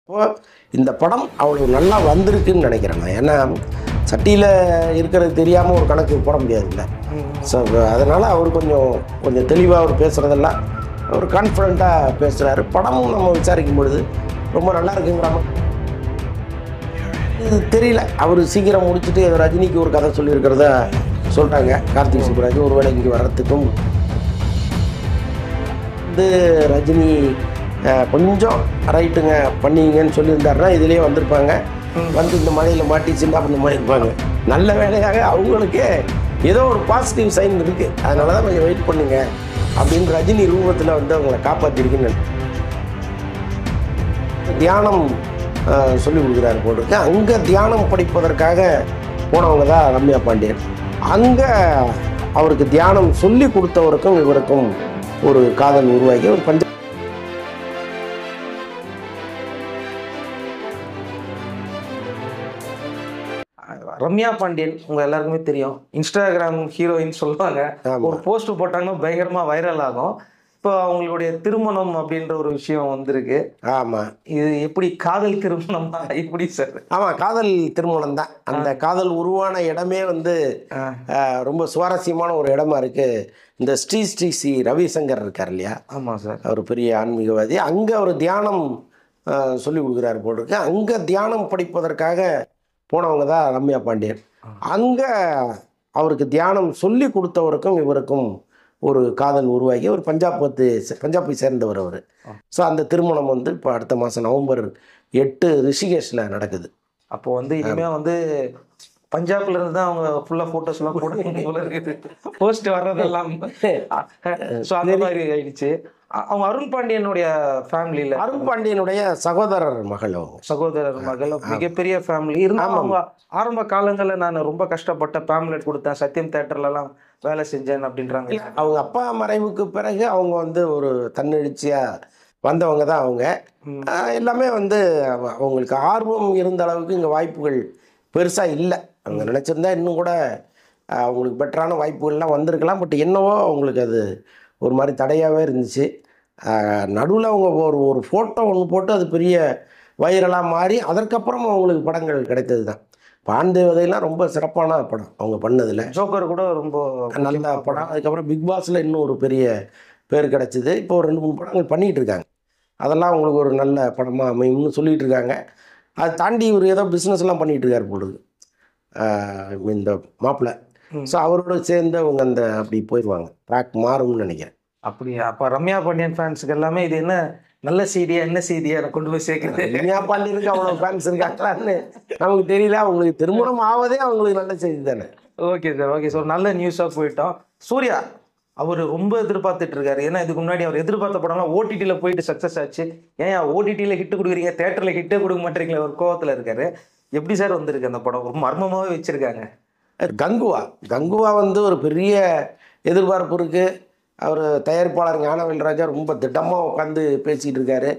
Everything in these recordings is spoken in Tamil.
இப்போ இந்த படம் அவ்வளோ நல்லா வந்திருக்குன்னு நினைக்கிறேன் நான் ஏன்னா சட்டியில் இருக்கிறது தெரியாமல் ஒரு கணக்கு போட முடியாதுல்ல ஸோ அதனால் அவர் கொஞ்சம் கொஞ்சம் தெளிவாக அவர் பேசுகிறதெல்லாம் அவர் கான்ஃபிடண்ட்டாக பேசுகிறாரு படமும் நம்ம விசாரிக்கும் பொழுது ரொம்ப நல்லா இருக்குங்கிற மாதிரி இது தெரியல அவர் சீக்கிரம் முடிச்சுட்டு ஏதோ ரஜினிக்கு ஒரு கதை சொல்லியிருக்கிறத சொல்கிறாங்க கார்த்திக் சுப்ராஜ் ஒருவேளை இங்கே வர்றதுக்கும் வந்து ரஜினி அஹ், கொஞ்சம் ரைட்டுங்க பண்ணீங்கன்னு சொல்லியிருந்தாருன்னா இதுலேயே வந்திருப்பாங்க வந்து இந்த மழையில் மாட்டி சின்ன பண்ண மாதிரி இருப்பாங்க நல்ல வேலையாக அவங்களுக்கே ஏதோ ஒரு பாசிட்டிவ் சைன் இருக்குது அதனால தான் கொஞ்சம் வெயிட் பண்ணுங்க அப்படின்னு ரஜினி ரூபத்தில் வந்து அவங்கள காப்பாற்றிருக்குன்னு தியானம் அஹ், சொல்லி கொடுக்குறாரு போட்டிருக்கு அங்கே தியானம் படிப்பதற்காக போனவங்க தான் ரம்யா பாண்டியன் அங்கே அவருக்கு தியானம் சொல்லி கொடுத்தவருக்கும் இவருக்கும் ஒரு காதல் உருவாகி ஒரு பஞ்ச ரம்யா பாண்டியன் உங்க எல்லாருக்குமே தெரியும் இன்ஸ்டாகிராம் ஹீரோயின் சொல்லுவாங்க ஆமா. ஒரு போஸ்ட் போட்டாங்கன்னா பயங்கரமா வைரல் ஆகும் இப்போ அவங்களுடைய திருமணம் அப்படின்ற ஒரு விஷயம் வந்திருக்கு ஆமாம் இது எப்படி காதல் திருமணமா எப்படி சார் ஆமாம் காதல் திருமணம் தான் அந்த காதல் உருவான இடமே வந்து ஆ. அஹ், ரொம்ப சுவாரஸ்யமான ஒரு இடமா இருக்குது இந்த ஸ்ரீ ஸ்ரீ சி ரவிசங்கர் இருக்கார் இல்லையா ஆமா சார் அவர் பெரிய ஆன்மீகவாதி அங்கே அவர் தியானம் அஹ், சொல்லி கொடுக்குறாரு போட்டிருக்கு அங்கே தியானம் படிப்பதற்காக போனவங்க தான் ரம்யா பாண்டியன் அங்கே அவருக்கு தியானம் சொல்லி கொடுத்தவருக்கும் இவருக்கும் ஒரு காதல் உருவாகி ஒரு பஞ்சாப் பத்து பஞ்சாபை சேர்ந்தவர் அவர் ஸோ அந்த திருமணம் வந்து இப்போ அடுத்த மாதம் நவம்பர் எட்டு ரிஷிகேஷில் நடக்குது அப்போ வந்து இனிமே வந்து பஞ்சாப்ல இருந்து தான் அவங்க ஃபுல்லா போட்டோஸ் எல்லாம் போட போல இருக்குது போஸ்ட் வர்றதெல்லாம் ஸோ அந்த மாதிரி ஆயிடுச்சு அ- அவங்க அருண் பாண்டியனுடைய ஃபேமிலியில அருண் பாண்டியனுடைய சகோதரர் மகள் அவங்க சகோதரர் மகள் மிகப்பெரிய ஃபேமிலி இருந்தாலும் அவங்க ஆரம்ப காலங்களில் நான் ரொம்ப கஷ்டப்பட்ட பேம்லெட் கொடுத்தேன் சத்யம் தேட்டர்ல எல்லாம் வேலை செஞ்சேன் அப்படின்றாங்க அவங்க அப்பா மறைவுக்கு பிறகு அவங்க வந்து ஒரு தன்னெழுச்சியாக வந்தவங்க தான் அவங்க ஆஹ் எல்லாமே வந்து அவ- அவங்களுக்கு ஆர்வம் இருந்த அளவுக்கு இங்கே வாய்ப்புகள் பெருசாக இல்லை அவங்க நினச்சிருந்தா இன்னும் கூட ஆஹ் அவங்களுக்கு பெட்டரான வாய்ப்புகள்லாம் வந்திருக்கலாம் பட் என்னவோ அவங்களுக்கு அது ஒரு மாதிரி தடையாகவே இருந்துச்சு நடுவில் அவங்க ஒரு ஒரு ஃபோட்டோ ஒன்று போட்டு அது பெரிய வைரலாக மாறி அதற்கப்புறம் அவங்களுக்கு படங்கள் கிடைத்தது தான் பாண்டேவதையெல்லாம் ரொம்ப சிறப்பான படம் அவங்க பண்ணதில் ஜோக்கர் கூட ரொம்ப நல்ல படம் அதுக்கப்புறம் பிக் பாஸில் இன்னும் ஒரு பெரிய பேர் கிடச்சிது இப்போ ஒரு ரெண்டு மூணு படங்கள் பண்ணிகிட்டு இருக்காங்க அதெல்லாம் அவங்களுக்கு ஒரு நல்ல படமாக அமையும்னு சொல்லிட்டு இருக்காங்க அதை தாண்டி இவர் ஏதோ பிஸ்னஸ்லாம் பண்ணிகிட்டு இருக்கார் பொழுது இந்த மாப்பிள்ளை ஸோ அவரோட சேர்ந்து அவங்க அந்த அப்படி போயிடுவாங்க ட்ராக் மாறும்னு நினைக்கிறேன் அப்படியா அப்ப ரம்யா பாண்டியன் ஃபேன்ஸுக்கு எல்லாமே இது என்ன நல்ல செய்தியா என்ன செய்தியா எனக்கு கொண்டு போய் சேர்க்குது இனியா பாண்டியனுக்கு அவ்வளோ ஃபேன்ஸ் இருக்காங்களான்னு நமக்கு தெரியல அவங்களுக்கு திருமணம் ஆவதே அவங்களுக்கு நல்ல செய்தி தானே ஓகே சார் ஓகே சார் நல்ல நியூஸாக போயிட்டோம் சூர்யா அவர் ரொம்ப எதிர்பார்த்துட்டு இருக்காரு ஏன்னா இதுக்கு முன்னாடி அவர் எதிர்பார்த்த படம்லாம் ஓடிடியில் போயிட்டு சக்ஸஸ் ஆச்சு ஏன் ஓடிடியில் ஹிட் கொடுக்குறீங்க தேட்டரில் ஹிட்டே கொடுக்க மாட்டேறீங்களே ஒரு கோவத்தில் இருக்காரு எப்படி சார் வந்திருக்கு அந்த படம் ரொம்ப மர்மமாகவே வச்சிருக்காங்க கங்குவா கங்குவா வந்து ஒரு பெரிய எதிர்பார்ப்பு இருக்கு அவர் தயாரிப்பாளர் ஞானவேல் ராஜா ரொம்ப திட்டமாக உட்காந்து பேசிகிட்டு இருக்காரு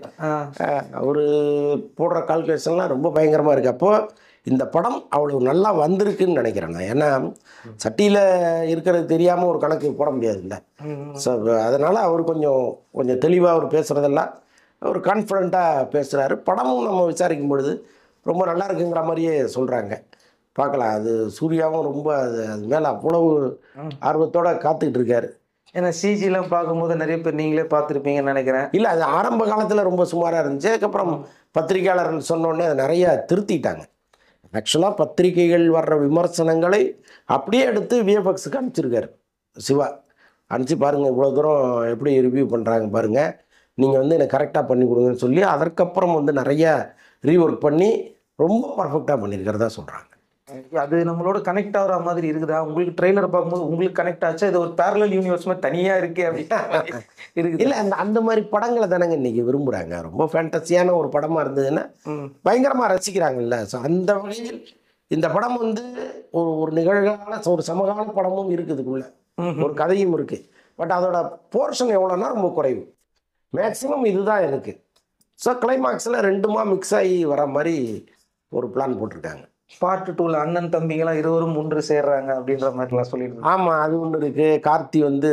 அவர் போடுற கால்குலேஷன்லாம் ரொம்ப பயங்கரமாக இருக்குது அப்போது இந்த படம் அவ்வளோ நல்லா வந்திருக்குன்னு நினைக்கிறேன் நான் ஏன்னா சட்டியில் இருக்கிறது தெரியாமல் ஒரு கணக்கு போட முடியாதுல்ல ஸோ அதனால் அவர் கொஞ்சம் கொஞ்சம் தெளிவாக அவர் பேசுகிறதெல்லாம் அவர் கான்ஃபிடண்ட்டாக பேசுகிறாரு படமும் நம்ம விசாரிக்கும் பொழுது ரொம்ப நல்லா இருக்குங்கிற மாதிரியே சொல்கிறாங்க பார்க்கலாம் அது சூர்யாவும் ரொம்ப அது அது மேலே அவ்வளவு ஆர்வத்தோடு காத்துக்கிட்டு இருக்காரு ஏன்னா சிஜிலாம் பார்க்கும்போது நிறைய பேர் நீங்களே பார்த்துருப்பீங்கன்னு நினைக்கிறேன் இல்லை அது ஆரம்ப காலத்தில் ரொம்ப சுமாராக இருந்துச்சு அதுக்கப்புறம் பத்திரிகையாளர்கள் சொன்னோடனே அதை நிறையா திருத்திட்டாங்க ஆக்சுவலாக பத்திரிகைகள் வர்ற விமர்சனங்களை அப்படியே எடுத்து விஎஃப்எக்ஸுக்கு அனுப்பிச்சிருக்காரு சிவா அனுப்பிச்சு பாருங்கள் இவ்வளோ தூரம் எப்படி ரிவ்யூ பண்ணுறாங்க பாருங்கள் நீங்கள் வந்து எனக்கு கரெக்டாக பண்ணி கொடுங்கன்னு சொல்லி அதற்கப்புறம் வந்து நிறையா ரீஒர்க் பண்ணி ரொம்ப பர்ஃபெக்டாக பண்ணியிருக்கிறதா சொல்கிறாங்க அது நம்மளோட கனெக்ட் ஆகிற மாதிரி இருக்குதா உங்களுக்கு ட்ரெய்லர் பார்க்கும்போது உங்களுக்கு கனெக்ட் ஆச்சா இது ஒரு பேரலல் யூனிவர்ஸ் மாதிரி தனியாக இருக்கே அப்படின்னு இருக்குது இல்லை அந்த அந்த மாதிரி படங்களை தானங்க இன்றைக்கி விரும்புகிறாங்க ரொம்ப ஃபேண்டஸியான ஒரு படமாக இருந்ததுன்னா ம். பயங்கரமாக ரசிக்கிறாங்கல்ல ஸோ அந்த வகையில் இந்த படம் வந்து ஒரு ஒரு நிகழ்கால ஒரு சமகால படமும் இருக்குதுக்குள்ள ஒரு கதையும் இருக்குது பட் அதோட போர்ஷன் எவ்வளோன்னா ரொம்ப குறைவு மேக்ஸிமம் இதுதான் இருக்குது ஸோ கிளைமாக்ஸில் ரெண்டுமா மிக்ஸ் ஆகி வர மாதிரி ஒரு பிளான் போட்டிருக்காங்க பார்ட் டூல அண்ணன் தம்பிங்கெல்லாம் இருவரும் ஒன்று சேர்றாங்க அப்படின்ற மாதிரிலாம் சொல்லியிருந்தாங்க ஆமாம் அது ஒன்று இருக்குது கார்த்தி வந்து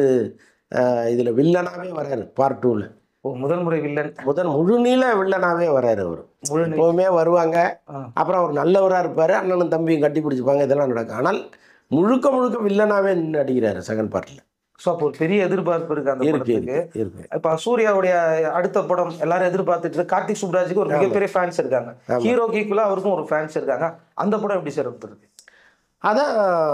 இதில் வில்லனாகவே வராரு பார்ட் டூவில் ஓ முதல் முறை வில்லன் முதல் முழுநீள வில்லனாகவே வராரு அவர் முழு நிலை- எப்போவுமே வருவாங்க ஆ. அப்புறம் அவர் நல்லவராக இருப்பார் அண்ணனும் தம்பியும் கட்டி பிடிச்சிப்பாங்க இதெல்லாம் நடக்கும் ஆனால் முழுக்க முழுக்க வில்லனாவே நின்று அடிக்கிறாரு செகண்ட் பார்ட்டில் ஸோ அப்போ ஒரு பெரிய எதிர்பார்ப்பு இருக்கு அந்த இருக்கு படத்துக்கு இருக்கு இருக்கு இப்ப சூர்யாவுடைய அடுத்த படம் எல்லாரும் எதிர்பார்த்துட்டு இருக்கு. கார்த்திக் சுப்ராஜுக்கு ஒரு மிகப்பெரிய ஃபேன்ஸ் இருக்காங்க ஹீரோக்கு ஈக்குவலா அவருக்கும் ஒரு ஃபேன்ஸ் இருக்காங்க அந்த படம் எப்படி சார் இருக்கு அதான்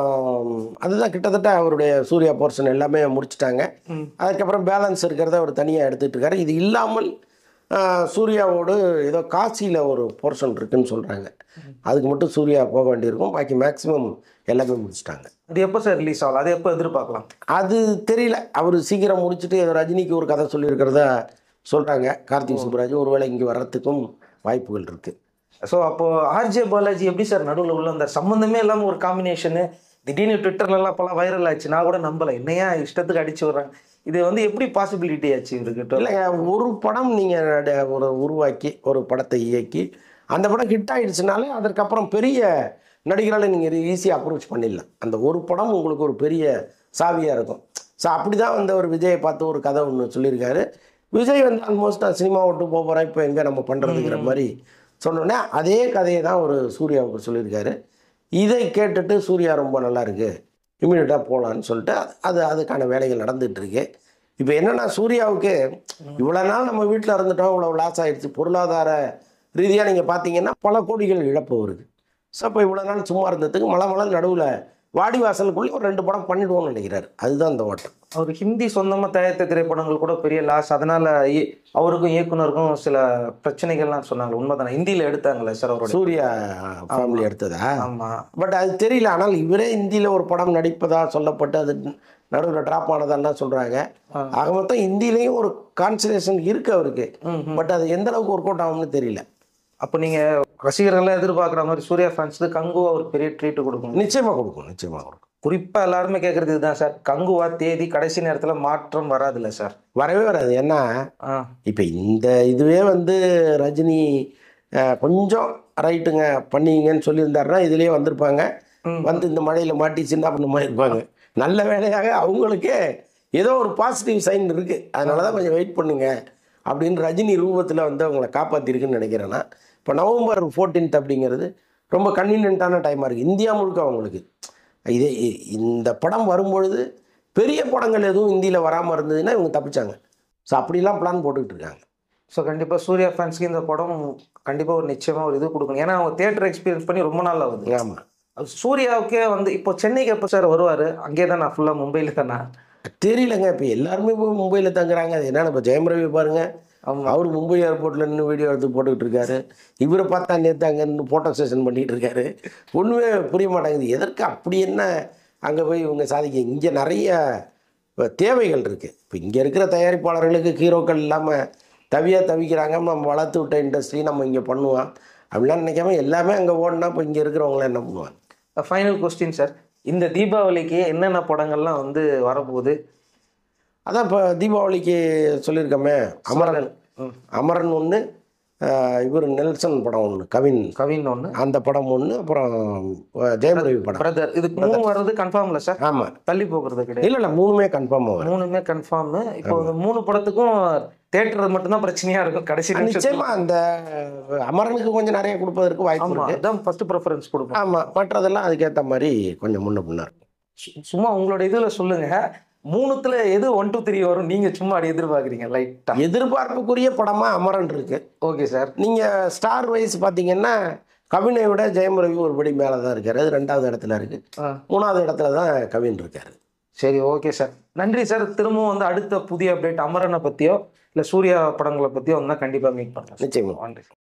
அதுதான் கிட்டத்தட்ட அவருடைய சூர்யா போர்ஷன் எல்லாமே முடிச்சிட்டாங்க ம். அதுக்கப்புறம் பேலன்ஸ் இருக்கிறத அவர் தனியாக எடுத்துட்டு இருக்காரு இது இல்லாமல் ஆஹ், சூர்யாவோடு ஏதோ காசியில் ஒரு போர்ஷன் இருக்குன்னு சொல்கிறாங்க அதுக்கு மட்டும் சூர்யா போக வேண்டியிருக்கும் பாக்கி மேக்ஸிமம் எல்லாமே முடிச்சிட்டாங்க அது எப்போ சார் ரிலீஸ் ஆகலாம் அதை எப்போ எதிர்பார்க்கலாம் அது தெரியல அவர் சீக்கிரம் முடிச்சுட்டு ஏதோ ரஜினிக்கு ஒரு கதை சொல்லியிருக்கிறதா சொல்கிறாங்க கார்த்திக் சுப்ராஜ் ஒருவேளை இங்கே வர்றதுக்கும் வாய்ப்புகள் இருக்குது ஸோ அப்போ ஆர்ஜே பாலாஜி எப்படி சார் நடுவில் உள்ள அந்த சம்மந்தமே இல்லாமல் ஒரு காம்பினேஷனு திடீர்னு ட்விட்டர்லலாம் அப்போல்லாம் வைரல் ஆச்சு நான் கூட நம்பலை என்னையா இஷ்டத்துக்கு அடிச்சு விடுறாங்க இது வந்து எப்படி பாசிபிலிட்டி ஆச்சு இவர்கிட்ட இல்லைங்க ஒரு படம் நீங்கள் ஒரு உருவாக்கி ஒரு படத்தை இயக்கி அந்த படம் ஹிட் ஆயிடுச்சுனாலே அதற்கப்புறம் பெரிய நடிகர்களை நீங்கள் ஈஸியாக அப்ரோச் பண்ணிடலாம் அந்த ஒரு படம் உங்களுக்கு ஒரு பெரிய சாவியாக இருக்கும் ஸோ அப்படி தான் வந்து ஒரு விஜயை பார்த்து ஒரு கதை ஒன்று சொல்லியிருக்காரு விஜய் வந்து ஆல்மோஸ்ட் நான் சினிமா விட்டு போக போகிறேன் இப்போ எங்கே நம்ம பண்ணுறதுங்கிற மாதிரி சொன்னோன்னே அதே கதையை தான் ஒரு சூர்யாவுக்கு சொல்லியிருக்காரு இதை கேட்டுட்டு சூர்யா ரொம்ப நல்லா இருக்கு இமீடியட்டாக போகலான்னு சொல்லிட்டு அது அதுக்கான வேலைகள் நடந்துட்டு இருக்கு இப்போ என்னன்னா சூர்யாவுக்கு இவ்வளோ நாள் நம்ம வீட்டில் இருந்துட்டோம் இவ்வளோ லாஸ் ஆயிடுச்சு பொருளாதார ரீதியாக நீங்கள் பார்த்தீங்கன்னா பல கோடிகள் இழப்பு வருது ஸோ அப்போ இவ்வளோ நாள் சும்மா இருந்ததுக்கு மலை மலை நடுவில் வாடி வாசலுக்குள்ளே ஒரு ரெண்டு படம் பண்ணிடுவோம்னு நினைக்கிறாரு அதுதான் அந்த ஓட்டம் அவர் ஹிந்தி சொந்தமாக தயாரித்த திரைப்படங்கள் கூட பெரிய லாஸ் அதனால இ- அவருக்கும் இயக்குனருக்கும் சில பிரச்சனைகள்லாம் சொன்னாங்க உண்மைதானே ஹிந்தியில் எடுத்தாங்களே சார் அவரோட சூர்யா ஃபேமிலி எடுத்ததா ஆமா பட் அது தெரியல ஆனால் இவரே இந்தியில் ஒரு படம் நடிப்பதா சொல்லப்பட்டு அது நடுவில் ட்ராப் ஆனதெல்லாம் சொல்கிறாங்க ஆக மொத்தம் இந்தியிலையும் ஒரு கான்சன்ட்ரேஷன் இருக்கு அவருக்கு பட் அது எந்த அளவுக்கு ஒர்க் அவுட் ஆகும்னு தெரியல அப்போ நீங்க ரசிகர்கள்லாம் எதிர்பார்க்குற மாதிரி சூர்யா ஃபேன்ஸுக்கு கங்குவா ஒரு பெரிய ட்ரீட் கொடுக்கணும் நிச்சயமாக கொடுக்கும் நிச்சயமாக கொடுக்கும் குறிப்பா எல்லாருமே கேட்கறது இதுதான் சார் கங்குவா தேதி கடைசி நேரத்துல மாற்றம் வராதுல்ல சார் வரவே வராது ஏன்னா ஆ இப்போ இந்த இதுவே வந்து ரஜினி அஹ், கொஞ்சம் ரைட்டுங்க பண்ணீங்கன்னு சொல்லியிருந்தாருன்னா இதுலேயே வந்திருப்பாங்க வந்து இந்த மழையில் மாட்டி சின்ன பண்ண மாதிரி இருப்பாங்க நல்ல வேலையாக அவங்களுக்கே ஏதோ ஒரு பாசிட்டிவ் சைன் இருக்குது அதனால தான் கொஞ்சம் வெயிட் பண்ணுங்க அப்படின்னு ரஜினி ரூபத்தில் வந்து அவங்கள காப்பாற்றிருக்குன்னு நினைக்கிறேன்னா இப்போ நவம்பர் 14th அப்படிங்கிறது ரொம்ப கன்வீனியண்ட்டான டைமாக இருக்குது இந்தியா முழுக்க அவங்களுக்கு இதே இ- இந்த படம் வரும்பொழுது பெரிய படங்கள் எதுவும் இந்தியில் வராமல் இருந்ததுன்னா இவங்க தப்பிச்சாங்க ஸோ அப்படிலாம் பிளான் போட்டுக்கிட்டு இருக்காங்க ஸோ கண்டிப்பா சூர்யா ஃபேன்ஸ்க்கு இந்த படம் கண்டிப்பா ஒரு நிச்சயமா ஒரு இது கொடுக்கணும் ஏன்னா அவங்க தியேட்டர் எக்ஸ்பீரியன்ஸ் பண்ணி ரொம்ப நாள் ஆகுது ஆமாம் அது சூர்யாவுக்கே வந்து இப்போ சென்னைக்கு எப்போ சார் வருவார் அங்கே தான் நான் ஃபுல்லாக மும்பையில் தானே தெரியலங்க இப்போ எல்லாருமே போய் மும்பையில் தங்குறாங்க அது என்னன்னு இப்போ ஜெயம் ரவி பாருங்க ஆமா. அவர் மும்பை ஏர்போர்ட்டில் நின்று வீடியோ எடுத்து போட்டுக்கிட்டு இருக்காரு இவரை பார்த்தா நேற்று அங்கே நின்று ஃபோட்டோ செஷன் பண்ணிட்டு இருக்காரு ஒன்றுமே புரிய மாட்டேங்குது எதற்கு அப்படி என்ன அங்கே போய் இவங்க சாதிக்க இங்கே நிறைய இப்ப தேவைகள் இருக்குது இப்போ இங்கே இருக்கிற தயாரிப்பாளர்களுக்கு ஹீரோக்கள் இல்லாமல் தவியாக தவிக்கிறாங்க நம்ம வளர்த்து விட்ட இண்டஸ்ட்ரி நம்ம இங்கே பண்ணுவோம் அப்படிலாம் நினைக்காம எல்லாமே அங்கே ஓடினா இப்போ இங்கே இருக்கிறவங்களாம் என்ன பண்ணுவாங்க ஃபைனல் கொஸ்டின் சார் இந்த தீபாவளிக்கு என்னென்ன படங்கள்லாம் வந்து வரப்போகுது அதான் இப்போ தீபாவளிக்கு சொல்லியிருக்கோமே அமரன் அமரன் ஒன்று இவர் நெல்சன் படம் ஒன்று கவின் கவின் ஒன்று அந்த படம் ஒன்று அப்புறம் அஹ், ஜெயம் ரவி படம் பிரதர் இதுக்கு மூணு வர்றது கன்ஃபார்ம் இல்லை சார் ஆமாம் தள்ளி போகிறது கிடையாது இல்லை இல்லை மூணுமே கன்ஃபார்ம் ஆகும் மூணுமே கன்ஃபார்ம் இப்போ இந்த மூணு படத்துக்கும் தேட்டர் மட்டும்தான் பிரச்சனையா இருக்கும் கடைசி நிமிஷம் நிச்சயமா அந்த அமரனுக்கு கொஞ்சம் நிறைய கொடுப்பதற்கு வாய்ப்பு ஆமா இருக்கு அதான் ஃபர்ஸ்ட் ப்ரிஃபரன்ஸ் கொடுப்போம் ஆமாம் மற்றதெல்லாம் அதுக்கேற்ற மாதிரி கொஞ்சம் முன்ன பின்ன இருக்கும் சு- சும்மா உங்களோட இதுல சொல்லுங்க மூணுத்துல எது ஒன் டூ த்ரீ வரும் நீங்க சும்மா அப்படி எதிர்பார்க்குறீங்க லைட்டா எதிர்பார்ப்புக்குரிய படமா அமரன் இருக்கு ஓகே சார் நீங்கள் ஸ்டார் வைஸ் பார்த்தீங்கன்னா கவினை விட ஜெயம் ரவி ஒரு படி மேலே தான் இருக்காரு அது ரெண்டாவது இடத்துல இருக்கு மூணாவது இடத்துல தான் கவின் இருக்காரு சரி ஓகே சார் நன்றி சார் திரும்பவும் வந்து அடுத்த புதிய அப்டேட் அமரனை பத்தியோ இல்ல சூர்யா படங்களை பத்தியோ வந்தா கண்டிப்பா மீட் பண்றேன் நிச்சயமா நன்றி